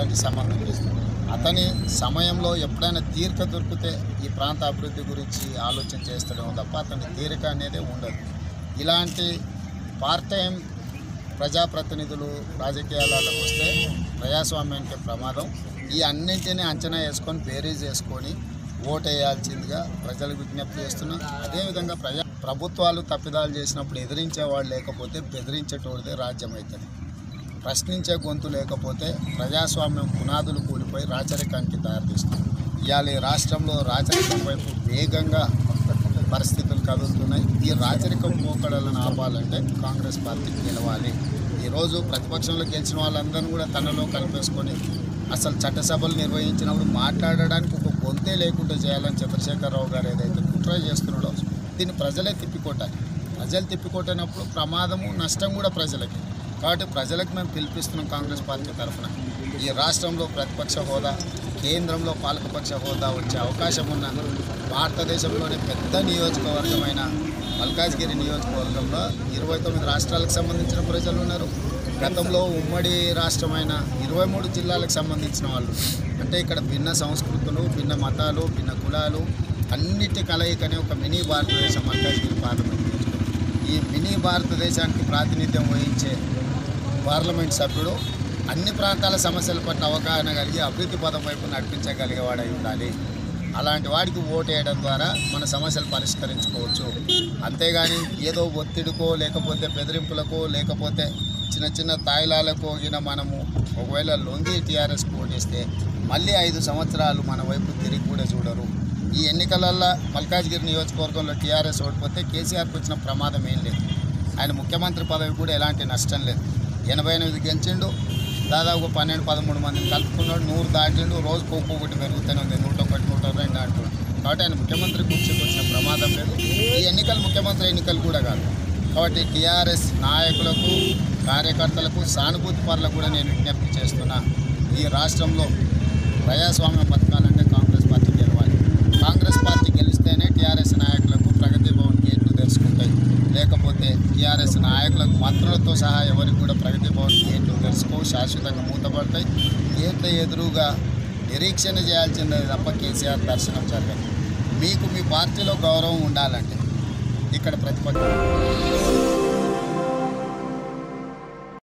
ఎలాంటి సంబంధం లేదు అతని సమయంలో ఎప్పుడైనా తీరిక దొరికితే ఈ ప్రాంత అభివృద్ధి గురించి ఆలోచన చేస్తడం తప్ప అతని తీరిక అనేది ఉండదు ఇలాంటి పార్ట్ టైం ప్రజాప్రతినిధులు రాజకీయాలకు వస్తే ప్రజాస్వామ్యానికి ప్రమాదం ఈ అన్నింటినీ అంచనా వేసుకొని బేరీజ్ చేసుకొని ఓటు వేయాల్సిందిగా ప్రజలకు విజ్ఞప్తి చేస్తున్నాం అదేవిధంగా ప్రజా ప్రభుత్వాలు తప్పిదాలు చేసినప్పుడు ఎదిరించే వాళ్ళు లేకపోతే బెదిరించేటోడిదే రాజ్యం అవుతుంది ప్రశ్నించే గొంతు లేకపోతే ప్రజాస్వామ్యం పునాదులు కూలిపోయి రాచరికానికి దారితీస్తుంది ఇవాళ ఈ రాష్ట్రంలో రాచరికం వైపు వేగంగా పరిస్థితులు కదులుతున్నాయి ఈ రాచరికం పోకడలను ఆపాలంటే కాంగ్రెస్ పార్టీ గెలవాలి ఈరోజు ప్రతిపక్షంలో గెలిచిన వాళ్ళందరినీ కూడా తనలో కలిపేసుకొని అసలు చట్టసభలు నిర్వహించినప్పుడు మాట్లాడడానికి ఒక గొంతే లేకుండా చేయాలని చంద్రశేఖరరావు గారు ఏదైతే కుట్ర చేస్తున్నాడో దీన్ని ప్రజలే తిప్పికొట్టాలి ప్రజలు తిప్పికొట్టినప్పుడు ప్రమాదము నష్టం కూడా ప్రజలకి కాబట్టి ప్రజలకు మేము పిలిపిస్తున్నాం కాంగ్రెస్ పార్టీ తరఫున ఈ రాష్ట్రంలో ప్రతిపక్ష హోదా కేంద్రంలో పాలకపక్ష హోదా వచ్చే అవకాశం ఉన్న భారతదేశంలోనే పెద్ద నియోజకవర్గమైన మల్కాజ్గిరి నియోజకవర్గంలో ఇరవై తొమ్మిది రాష్ట్రాలకు సంబంధించిన ప్రజలు ఉన్నారు గతంలో ఉమ్మడి రాష్ట్రమైన ఇరవై మూడు జిల్లాలకు సంబంధించిన వాళ్ళు అంటే ఇక్కడ భిన్న సంస్కృతులు భిన్న మతాలు భిన్న కులాలు అన్నిటి కలయికనే ఒక మినీ భారతదేశం మల్కాజ్గిరి పార్లమెంట్ నియోజకవర్గం ఈ మినీ భారతదేశానికి ప్రాతినిధ్యం వహించే పార్లమెంట్ సభ్యుడు అన్ని ప్రాంతాల సమస్యల పట్ల అవగాహన కలిగి అభివృద్ధి పదం వైపు నడిపించగలిగేవాడై ఉండాలి అలాంటి వాడికి ఓటు వేయడం ద్వారా మన సమస్యలు పరిష్కరించుకోవచ్చు అంతేగాని ఏదో ఒత్తిడికో లేకపోతే బెదిరింపులకో లేకపోతే చిన్న చిన్న తాయిలాలకో గిన మనము ఒకవేళ లొంగి టీఆర్ఎస్కి ఓటేస్తే మళ్ళీ ఐదు సంవత్సరాలు మన వైపు తిరిగి కూడా చూడరు ఈ ఎన్నికలల్లో మల్కాజ్గిరి నియోజకవర్గంలో టీఆర్ఎస్ ఓడిపోతే కేసీఆర్కి వచ్చిన ప్రమాదం ఏం లేదు ఆయన ముఖ్యమంత్రి పదవి కూడా ఎలాంటి నష్టం లేదు ఎనభై ఎనిమిది గెలిచిండు దాదాపు పన్నెండు పదమూడు మందిని కలుపుకున్నాడు నూరు దాటిండు రోజు ఒక్కొక్కటి పెరుగుతూనే ఉంది నూట ఒకటి నూట రెండు అంటున్నాడు కాబట్టి ఆయన ముఖ్యమంత్రి కుర్చీకి వచ్చిన ప్రమాదం లేదు ఈ ఎన్నికలు ముఖ్యమంత్రి ఎన్నికలు కూడా కాదు కాబట్టి టీఆర్ఎస్ నాయకులకు కార్యకర్తలకు సానుభూతి పరులకు కూడా నేను విజ్ఞప్తి చేస్తున్నా ఈ రాష్ట్రంలో ప్రజాస్వామ్యం బతకాలంటే కాంగ్రెస్ పార్టీ గెలవాలి కాంగ్రెస్ పార్టీ గెలిస్తేనే టీఆర్ఎస్ నాయకులకు ప్రగతి భవన్ గేట్లు తెరుచుకుంటాయి లేకపోతే టీఆర్ఎస్ నాయకులకు మంత్రులతో సహా ఎవరికి కూడా ప్రగతి భవన్ గేట్లు తెరుచుకో శాశ్వతంగా మూతపడతాయి గేట్ల ఎదురుగా నిరీక్షణ చేయాల్సిందే తప్ప కేసీఆర్ దర్శనం జరగదు మీకు మీ పార్టీలో గౌరవం ఉండాలంటే ఇక్కడ ప్రతిపక్షం